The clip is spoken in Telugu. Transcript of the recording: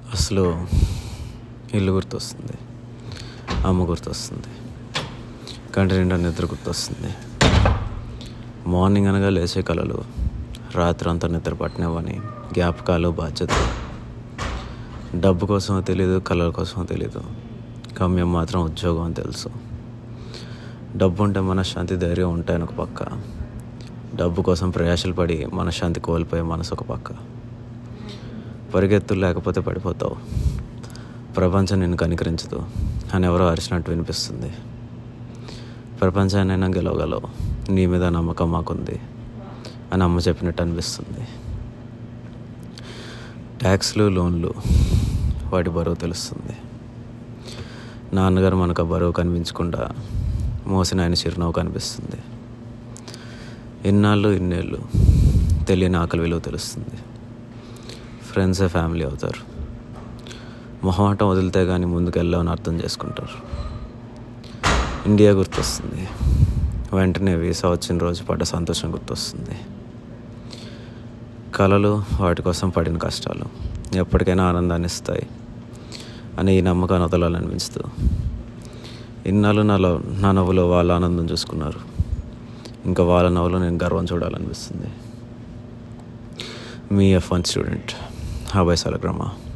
అసలు ఇల్లు గుర్తొస్తుంది అమ్మ గుర్తొస్తుంది కంటి నిండా నిద్ర గుర్తొస్తుంది మార్నింగ్ అనగా లేచే కలలు రాత్రి అంతా నిద్ర పట్టినవని జ్ఞాపకాలు బాధ్యతలు డబ్బు కోసమో తెలీదు కళల కోసమో తెలీదు గమ్యం మాత్రం ఉద్యోగం అని తెలుసు డబ్బు ఉంటే మనశ్శాంతి ధైర్యం ఉంటాయని ఒక పక్క డబ్బు కోసం ప్రయాసలు పడి మనశ్శాంతి కోల్పోయే మనసు ఒక పక్క పరిగెత్తులు లేకపోతే పడిపోతావు ప్రపంచం నిన్ను కనికరించదు అని ఎవరో అరిచినట్టు వినిపిస్తుంది ప్రపంచాన్నైనా గెలవగలవు నీ మీద నమ్మకం మాకుంది అని అమ్మ చెప్పినట్టు అనిపిస్తుంది ట్యాక్స్లు లోన్లు వాటి బరువు తెలుస్తుంది నాన్నగారు మనకు ఆ బరువు కనిపించకుండా మోసిన ఆయన చిరునవ్వు కనిపిస్తుంది ఇన్నాళ్ళు ఇన్నేళ్ళు తెలియని ఆకలి విలువ తెలుస్తుంది ఫ్రెండ్సే ఫ్యామిలీ అవుతారు మొహమాటం వదిలితే కానీ ముందుకు వెళ్ళామని అర్థం చేసుకుంటారు ఇండియా గుర్తొస్తుంది వెంటనే వీసా వచ్చిన రోజు పడ్డ సంతోషం గుర్తొస్తుంది కళలు వాటి కోసం పడిన కష్టాలు ఎప్పటికైనా ఆనందాన్ని ఇస్తాయి అని ఈ నమ్మకాన్ని వదలాలనిపించదు ఇన్నాళ్ళు నాలో నా నవ్వులో వాళ్ళ ఆనందం చూసుకున్నారు ఇంకా వాళ్ళ నవ్వులో నేను గర్వం చూడాలనిపిస్తుంది మీ ఎఫ్ వన్ స్టూడెంట్ హాబాయ్ సాలగ్రామా